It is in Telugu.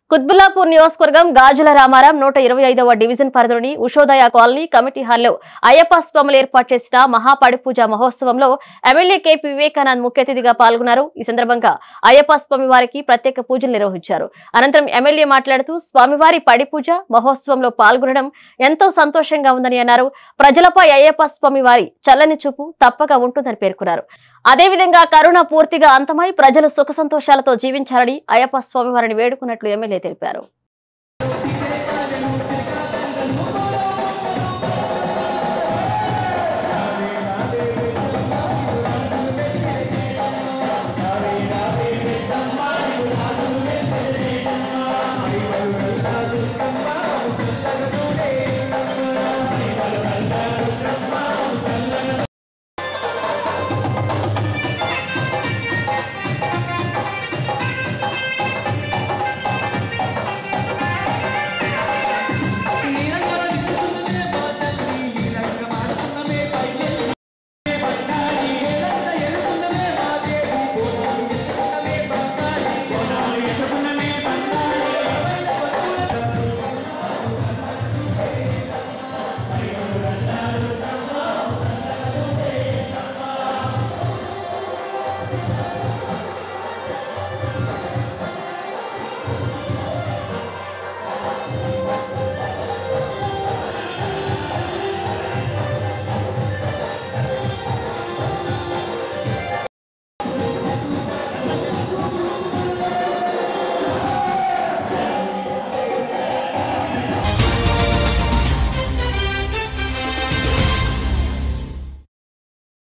కుత్బుల్లాపూర్ నియోజకవర్గం గాజుల రామారాం నూట ఇరవై ఐదవ డివిజన్ పరిధిలోని ఉషోదయ కాలనీ కమిటీ హాల్లో అయ్యప్ప స్వాములు ఏర్పాటు చేసిన మహాపడి పూజ మహోత్సవంలో ఎమ్మెల్యే కేపీ వివేకానంద్ ముఖ్య అతిథిగా పాల్గొన్నారు ఈ సందర్భంగా అయ్యప్ప స్వామి వారికి ప్రత్యేక పూజలు నిర్వహించారు అనంతరం ఎమ్మెల్యే మాట్లాడుతూ స్వామివారి పడి పూజ మహోత్సవంలో పాల్గొనడం ఎంతో సంతోషంగా ఉందని అన్నారు ప్రజలపై అయ్యప్ప స్వామి వారి చల్లని చూపు తప్పగా ఉంటుందని పేర్కొన్నారు అదేవిధంగా కరోనా పూర్తిగా అంతమై ప్రజలు సుఖ సంతోషాలతో జీవించాలని అయ్యప్ప స్వామి వారిని వేడుకున్నట్లు ఎమ్మెల్యే తెలిపారు